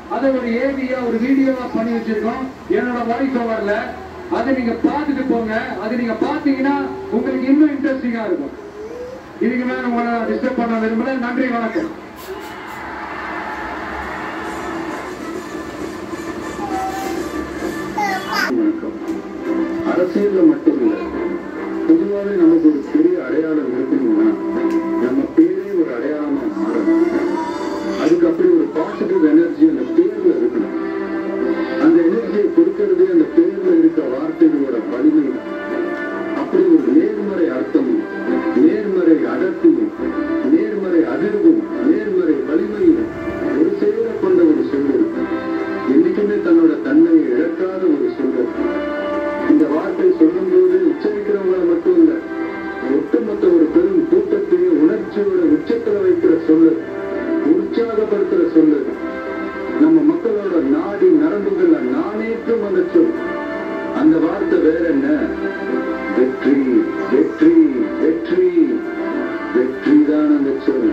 அதை ஒரு ஏவியா ஒரு வீடியோவா பண்ணி வச்சிருக்கோம் என்னோட வாய்ஸ் ஓவர்ல அதை நீங்க பார்த்துட்டு போங்க அதை நீங்க பார்த்தீங்கன்னா உங்களுக்கு இன்னும் இன்ட்ரெஸ்டிங்கா இருக்கும் இதுக்கு மேல உங்களை டிஸ்டர்ப் பண்ண விரும்பல நன்றி வணக்கம் வணக்கம் அரசியல்ல மட்டும் இல்ல பொதுவாகவே நமக்கு ஒரு பெரிய அடையாளம் இருக்கணும்னா நம்ம பேரே ஒரு அடையாளமா மாறணும் அதுக்கு அப்படி ஒரு பாசிட்டிவ் எனர்ஜி அந்த பேர்ல இருக்கணும் அந்த எனர்ஜியை கொடுக்கறதே அந்த பேர்ல இருக்க வார்த்தைகளோட வலிமை அப்படி ஒரு நேர்மறை அர்த்தமும் நேர்மறை அடர்த்தியும் நேர்மறை அதிர்வும் நேர்மறை வலிமையும் ஒரு சேர கொண்ட ஒரு சொல்லு என்னைக்குமே தன்னோட தன்மையை இழக்காத ஒரு சொல்லு இந்த வார்த்தை சொல்லும்போது உச்சரிக்கிறவங்கள மட்டும் இல்ல ஒட்டுமொத்த ஒரு பெரும் கூட்டத்தையே உணர்ச்சியோட உச்சத்துல வைக்கிற சொல்லு உற்சாகப்படுத்துற சொல்லு நம்ம மக்களோட நாடி நரம்புகள்ல நானேற்றும் அந்த சொல் அந்த வார்த்தை வேற என்ன வெற்றி வெற்றி வெற்றி வெற்றி தான் அந்த சொல்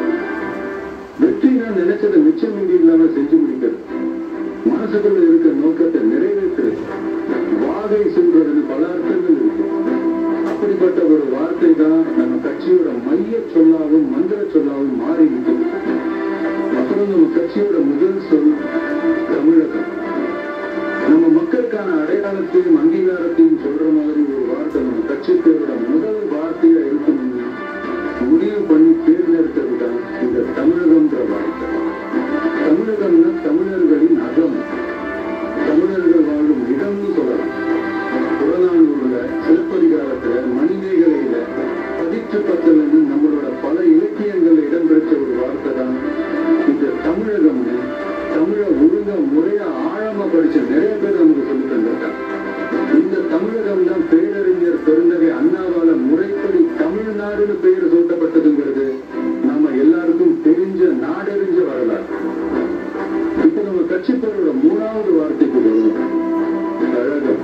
வெற்றி நான் நினைச்சதை மிச்சம் மீதி இல்லாம செஞ்சு முடிக்கிறது மனசுக்குள்ள இருக்க நோக்கத்தை நிறைவேற்றுறது வாகை சொல்றதுன்னு பல அர்த்தங்கள் இருக்கு அப்படிப்பட்ட ஒரு வார்த்தை தான் நம்ம கட்சியோட மைய சொல்லாவும் மந்திர சொல்லாவும் மாறி இருக்குது அப்புறம் நம்ம கட்சியோட முதல் சொல் தமிழகம் நம்ம மக்களுக்கான அடையாளத்தையும் அங்கீகாரத்தையும் சொல்ற மாதிரி ஒரு வார்த்தை நம்ம கட்சி பேரோட முதல் வார்த்தையா இருக்கணும்னு முடிவு பண்ணி தேர்ந்தெடுத்தது தான் இந்த தமிழகம்ன்ற வார்த்தை தமிழகம்னா தமிழர்களின் அகம் தமிழர்கள் வாழும் இடம்னு சொல்லலாம் புறநானூறுல சிலப்பதிகாரத்துல மணிமேகலையில பதிற்று பத்தலன்னு நம்மளோட பல இலக்கியங்கள்ல இடம்பெற்ற ஒரு வார்த்தை தான் இந்த தமிழகம்னு தமிழ ஒழுங்கா முறையா ஆழமா படிச்ச நிறைய பேர் நமக்கு சொல்லி தந்திருக்காங்க இந்த தமிழகம் தான் பேரறிஞர் பெருந்தகை அண்ணாவால முறைப்படி தமிழ்நாடுன்னு பெயர் சூட்டப்பட்டதுங்கிறது நாம எல்லாருக்கும் தெரிஞ்ச நாடறிஞ்ச வரலாறு இப்ப நம்ம கட்சி பேரோட மூணாவது வார்த்தைக்கு வருவோம் கழகம்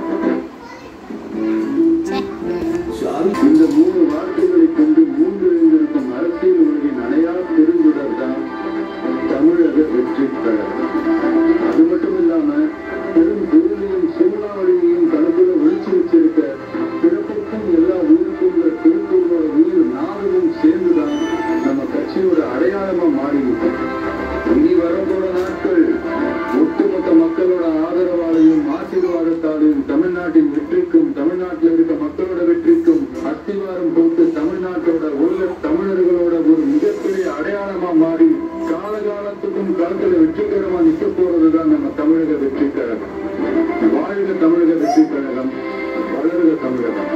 இந்த மூணு வார்த்தைகளை கொண்டு மூன்று எழுந்திருக்கும் அரசியல் உலகின் அணையா பெருங்குடர் தான் தமிழக வெற்றி கழகம் அது மட்டும் இல்லாம பெரும் குருவையும் சூழாவளியையும் கணக்குல ஒழிச்சு வச்சிருக்க பிறப்புக்கும் எல்லா ஊருக்கும் உள்ள திருப்பூரோட உயிர் நாளும் சேர்ந்துதான் நம்ம கட்சியோட அடையாளமா மாறி இருக்கு இனி வரப்போற நாட்கள் ஒட்டுமொத்த மக்களோட ஆதரவாலையும் ஆசீர்வாதத்தாலையும் தமிழ்நாட்டின் வெற்றிக்கும் தமிழ்நாட்டில் இருக்க மக்களோட வெற்றிக்கும் அஸ்திவாரம் போட்டு தமிழ்நாட்டோட உள்ள தமிழர்களோட ஒரு மிகப்பெரிய அடையாளமா மாறி காலகாலத்துக்கும் களத்துல வெற்றிகரமா நிக்க போறதுதான் நம்ம தமிழக வெற்றி கழகம் வாழ்க தமிழக வெற்றி கழகம் வளர்க தமிழகம்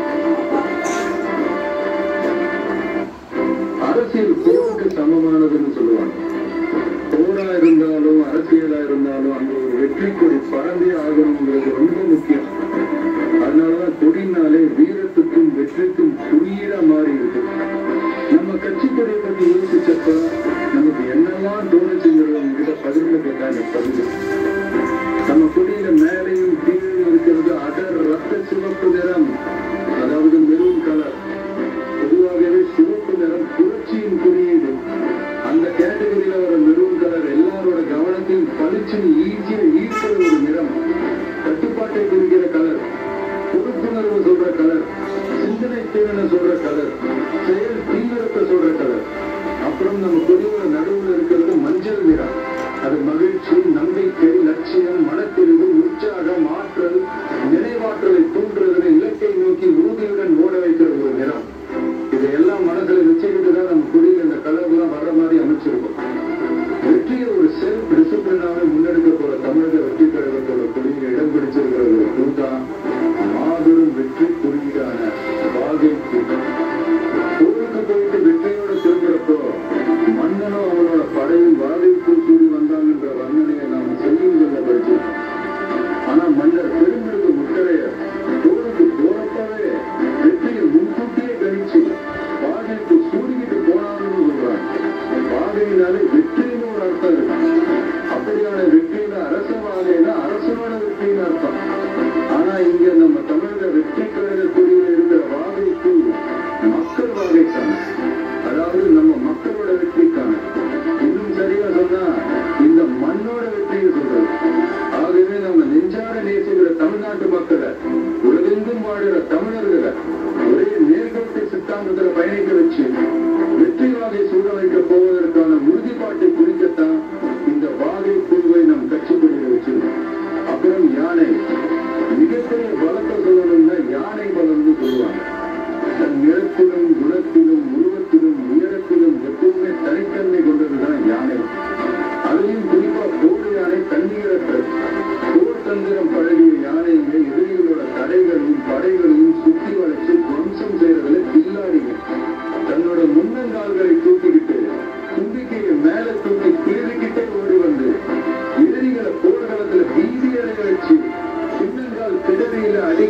அரசியல் போருக்கு சமமானதுன்னு சொல்லுவாங்க போரா இருந்தாலும் அரசியலா இருந்தாலும் அங்க ஒரு வெற்றி கொடி பறந்தே ஆகணுங்கிறது ரொம்ப முக்கியம் அதனாலதான் கொடினாலே வீரத்துக்கும் வெற்றிக்கும் குறியீடா மாறி இருக்கு நம்ம கட்சி கொடியை பத்தி யோசிச்சப்ப நமக்கு என்னெல்லாம் தோணுச்சுங்கிறது உங்ககிட்ட பகிர்ந்து கேட்டா எனக்கு பகிர்ந்து நம்ம கொடியில மேலையும் கீழே இருக்கிறது அடர் ரத்த சிவப்பு நிறம் அதாவது மெரூன் கலர் பொதுவாகவே சிவப்பு நிறம் புரட்சியின் குறியீடு அந்த கேட்டகரியில வர மெரூன் கலர் எல்லாரோட கவனத்தையும் பளிச்சுன்னு ஈஸியா ஈர்க்கிற ஒரு நிறம் கட்டுப்பாட்டை குறிக்கிற கலர் பொறுப்புணர்வு சொல்ற கலர் சிந்தனை திறனை சொல்ற கலர் செயல் தீவிரத்தை சொல்ற கலர் அப்புறம் நம்ம கொடியோட நடுவுல இருக்கிறது மஞ்சள் நிறம் அது மகிழ்ச்சி நம்பிக்கை லட்சியம் மனத்தெளிவு உற்சாகம் ஆற்றல் நினைவாற்றலை தூண்டுறதுன்னு இலக்கை நோக்கி உறுதியுடன் ஓட வைக்கிற ஒரு நிறம் இதையெல்லாம் மனசுல வச்சுக்கிட்டு தான் நம்ம குடியில் இந்த கலர்லாம் வர்ற மாதிரி அமைச்சிருக்கோம் வெற்றியை ஒரு செல்ஃப் டிசிப்ளினாவே முன்னெடுக்க போற தமிழக வெற்றி கழகத்தோட கொடியில் இடம் பிடிச்சிருக்கிற ஒரு கூட்டம் மாபெரும் வெற்றி குறியீடான வாகை கூட்டம் ஊருக்கு போயிட்டு வெற்றியோட திரும்புறப்போ மன்னனும் அவனோட படையும் வாகைக்குள் கூடி வந்தாங்கன்ற வர்ணனையை நாம் செய்யுங்கள்ல படிச்சிருக்கோம் ஆனா மன்னர் பெருமிழகு முத்தரையர் போர்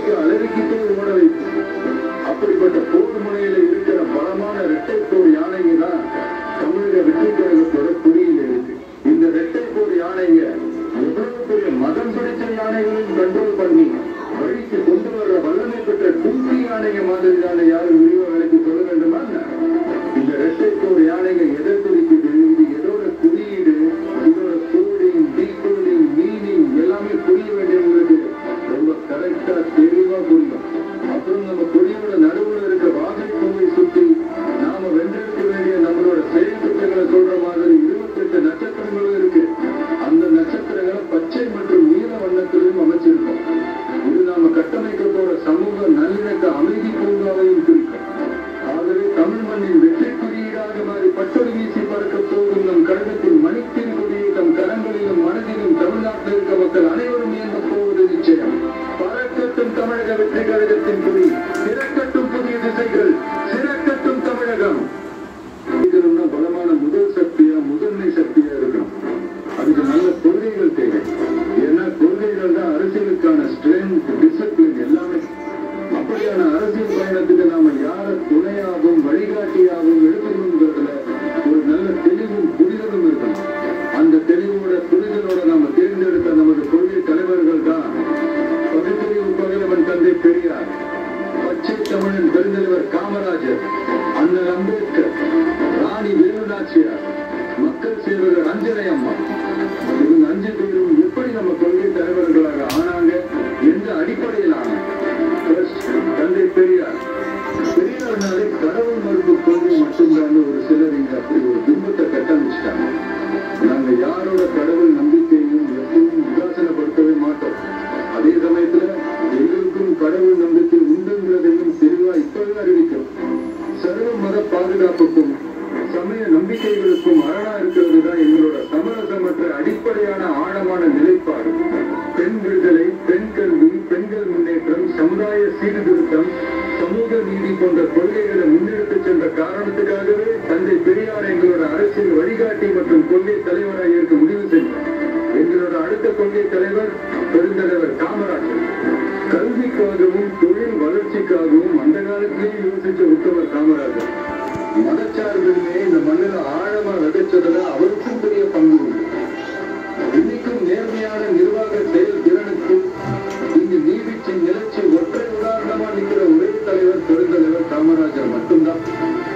அடிக்க அலறிக்கிட்டே ஓட வைக்கும் அப்படிப்பட்ட போர் முனையில இருக்கிற பலமான இரட்டைப்போர் யானைங்க தான் தமிழக வெற்றி கழகத்தோட குறியில இருக்கு இந்த இரட்டைப்போர் யானைங்க எவ்வளவு பெரிய மதம் பிடிச்ச யானைகளையும் கண்ட்ரோல் பண்ணி வழிக்கு கொண்டு வர்ற வல்லமை பெற்ற கும்பி யானைங்க மாதிரி தானே யாரும் விரிவ வேலைக்கு சொல்ல வேண்டுமா என்ன? இந்த இரட்டைப்போர் யானைங்க எதை குறிக்குது இது எதோட குறியீடு இதோட கோடிங் டீகோடிங் மீனிங் எல்லாமே புரிய வேண்டியவங்களுக்கு ரொம்ப கரெக்டா தெளிவா புரியும் அப்புறம் நம்ம கொடியோட நடுவுல இருக்க வாகைப்பூவை சுத்தி நாம வென்றெடுக்க வேண்டிய நம்மளோட செயல் திட்டங்களை சொல்ற மாதிரி இருபத்தெட்டு நட்சத்திரங்களும் இருக்கு அந்த நட்சத்திரங்களை பச்சை மற்றும் நீல வண்ணத்திலும் அமைச்சிருக்கோம் இது நாம கட்டமைக்க போற சமூக நல்லிணக்க அமைதி பூங்காவையும் குறிக்கும் ஆகவே தமிழ் மண்ணின் வெற்றி குறியீடாக மாறி பட்டொலி வீசி பறக்க போகும் நம் கழகத்தின் மணித்தின் கொடியை தம் கரங்களிலும் மனதிலும் தமிழ்நாட்டில் இருக்க மக்கள் அனைவரும் இயங்க போவது நிச்சயம் பறக்கட்டும் தமிழக வெற்றி கழகத்தின் கொடி திறக்கட்டும் புதிய திசைகள் சிறக்கட்டும் தமிழகம் இருக்கணும்னா பலமான முதல் சக்தியா முதன்மை சக்தியா இருக்கணும் அதுக்கு நல்ல கொள்கைகள் தேவை ஏன்னா கொள்கைகள் தான் அரசியலுக்கான ஸ்ட்ரென்த் டிசிப்ளின் எல்லாமே அப்படியான அரசியல் பயணத்துக்கு நாம யார துணையாகவும் வழிகாட்டியாகவும் எடுக்கணுங்கிறதுல ஒரு நல்ல தெளிவும் புரிதலும் இருக்கணும் அந்த தெளிவோட புரிதலோட நாம தேர்ந்தெடுத்த நமது கொள்கை தலைவர்கள் தான் பகுத்தறிவு பகலவன் தந்தை பெரியார் பச்சை தமிழன் பெருந்தலைவர் காமராஜர் அண்ணல் அம்பேத்கர் ராணி வேலுநாச்சியார் மக்கள் சேவகர் அஞ்சலை அம்மா இவங்க அஞ்சு பேரும் எப்படி நம்ம கொள்கை தலைவர்களாக ஆனாங்க எந்த அடிப்படையில் ஆனாங்க First, தந்தை பெரியார் பெரியார்னாலே கடவுள் மறுப்பு கொள்கை மட்டும்தான் ஒரு சிலர் இங்க அப்படி ஒரு பிம்பத்தை கட்டமைச்சிட்டாங்க நாங்க யாரோட கடவுள் நம்பிக்கையும் எப்பவும் உதாசனப்படுத்தவே மாட்டோம் அதே சமயத்துல எங்களுக்கும் கடவுள் நம்பிக்கை உண்டுங்கிறதையும் தெளிவா இப்பவே அறிவிக்கிறோம் சர்வ மத பாதுகாப்புக்கும் சமய நம்பிக்கைகளுக்கும் அரணா இருக்கிறது தான் எங்களோட சமரசமற்ற அடிப்படையான ஆழமான நிலைப்பாடு பெண் விடுதலை பெண் கல்வி பெண்கள் முன்னேற்றம் சமுதாய சீர்திருத்தம் சமூக நீதி போன்ற கொள்கைகளை முன்னெடுத்து சென்ற காரணத்துக்காகவே தந்தை பெரியார் எங்களோட அரசியல் வழிகாட்டி மற்றும் கொள்கை தலைவராக இருக்க முடிவு செய்தார் எங்களோட அடுத்த கொள்கை தலைவர் பெருந்தலைவர் காமராஜர் கல்விக்காகவும் தொழில் வளர்ச்சிக்காகவும் அந்த காலத்திலேயே யோசிச்ச உத்தவர் காமராஜர் மதச்சார்பின்மையை இந்த மண்ணில் ஆழமா விதைச்சதுல அவருக்கும் பெரிய பங்கு உண்டு இன்னைக்கும் நேர்மையான நிர்வாக செயல் திறனுக்கு இங்கு நீடிச்சு நிலைச்சு ஒற்றை உதாரணமா நிக்கிற ஒரே தலைவர் பெருந்தலைவர் காமராஜர் மட்டும்தான்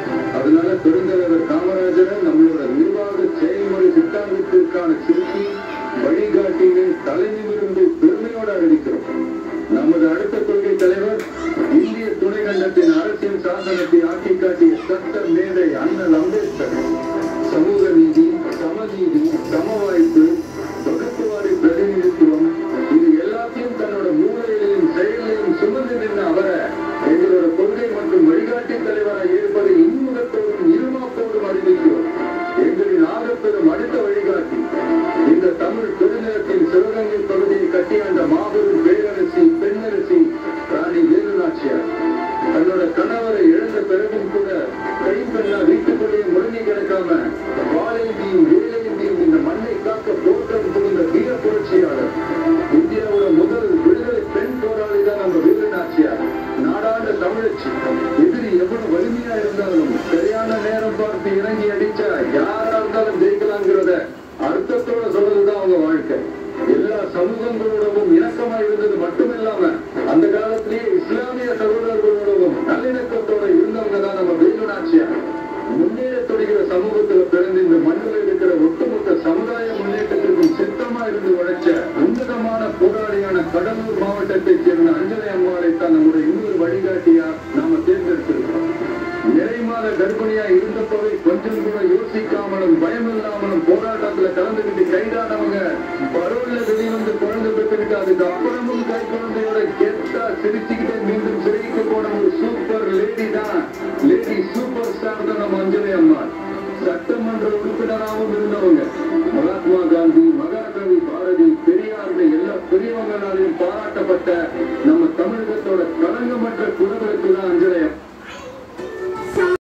அதனால பெருந்தலைவர் காமராஜரை நம்மளோட நிர்வாக செயல்முறை சித்தாந்தத்திற்கான சிற்பி வழிகாட்டினை தலைநிமிருந்து பெருமையோடு அறிவிக்கிறோம் நமது அடுத்த கொள்கை தலைவர் இந்திய துணைக்கண்டத்தின் அரசியல் சாசனத்தை ஆக்கி காட்டிய சட்ட மேதை அண்ணல் அம்பேத்கர் சமூக நீதி சமநீதி சம வாய்ப்பு வகுப்புவாரி பிரதிநிதித்துவம் இது எல்லாத்தையும் தன்னோட மூளையிலையும் செயலையும் சுமந்து நின்ற அவரை எங்களோட கொள்கை மற்றும் வழிகாட்டி தலைவராக இருப்பதை இன்முகத்தோடும் இருமாப்போடும் அறிவிக்கிறோம் எங்களின் ஆகப்பெரும் அடுத்த வழிகாட்டி இந்த தமிழ் பெருநிலத்தின் சிவகங்கை பகுதியை கட்டியாண்ட மாபெரும் பேரரசி பெண்ணரசி ராணி வேலுநாச்சியார் தன்னோட கணவரை இழந்த பிறகும் கூட கைப்பெண்ணா வீட்டுக்குள்ளேயே முடங்கி கிடக்காம வாழைந்தியும் வேலைந்தியும் இந்த மண்ணை காக்க போற்றம் புகுந்த வீர புரட்சியாளர் இந்தியாவோட முதல் விடுதலை பெண் போராளி தான் நம்ம வேலுநாச்சியார் நாடாண்ட தமிழச்சி எதிரி எவ்வளவு வலிமையா இருந்தாலும் சரியான நேரம் பார்த்து இறங்கி அடிச்சா யாரா இருந்தாலும் ஜெயிக்கலாங்கிறத அர்த்தத்தோட சொல்றதுதான் அவங்க வாழ்க்கை எல்லா சமூகங்களோடவும் இணக்கமா இருந்தது மட்டுமில்லாம அந்த காலத்திலேயே இஸ்லாமிய சகோதரர்களோடவும் நல்லிணக்கத்தோட இருந்தவங்க தான் நம்ம வேலுநாச்சியார் முன்னேற தொடங்கிற சமூகத்துல பிறந்து இந்த மண்ணில் இருக்கிற ஒட்டுமொத்த சமுதாய முன்னேற்றத்திற்கும் சித்தமா இருந்து உழைச்ச உன்னதமான போராளியான கடலூர் மாவட்டத்தைச் சேர்ந்த அஞ்சலி அம்மாளை தான் நம்முடைய இன்னொரு வழிகாட்டியா நாம தேர்ந்தெடுத்திருக்கிறோம் நிறை மாத கர்ப்பிணியா இருந்தப்பவே கொஞ்சம் கூட யோசிக்காமலும் பயமில்லாமலும் போராட்டத்துல கலந்துகிட்டு கைதானவங்க பரோல்ல வெளிவந்து குழந்தை பெற்றுக்கிட்டு அதுக்கு அப்புறமும் கை குழந்தையோட கெத்தா சிரிச்சுக்கிட்டே மீண்டும் சிறைக்கு போன ஒரு சூப்பர் லேடி தான் லேடி சூப்பர் ஸ்டார் தான் நம்ம அஞ்சலி அம்மா சட்டமன்ற உறுப்பினராகவும் இருந்தவங்க மகாத்மா காந்தி மகாகவி பாரதி பெரியார்னு எல்லா பெரியவங்களாலையும் பாராட்டப்பட்ட நம்ம தமிழகத்தை